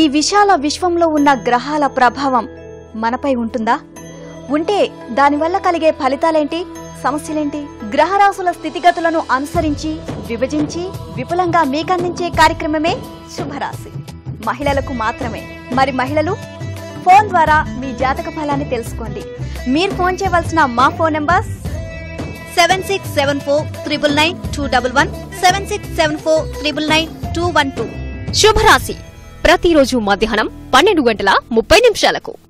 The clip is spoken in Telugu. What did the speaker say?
విశాల విశ్వంలో ఉన్న గ్రహాల ప్రభావం మనపై ఉంటుందా ఉంటే దానివల్ల కలిగే ఫలితాలేంటి సమస్యలేంటి గ్రహరాశుల స్థితిగతులను అనుసరించి విభజించి విపులంగా మీకందించే కార్యక్రమమే శుభరాశి మహిళలకు మాత్రమే మరి మహిళలు ఫోన్ ద్వారా మీ జాతక ఫలాన్ని తెలుసుకోండి మీరు ఫోన్ చేయవలసిన మా phone numbers seven six seven four triple nine two double one seven six seven four triple nine two one two శుభరాశి ప్రతిరోజు మధ్యాహ్నం పన్నెండు గంటల ముప్పై నిమిషాలకు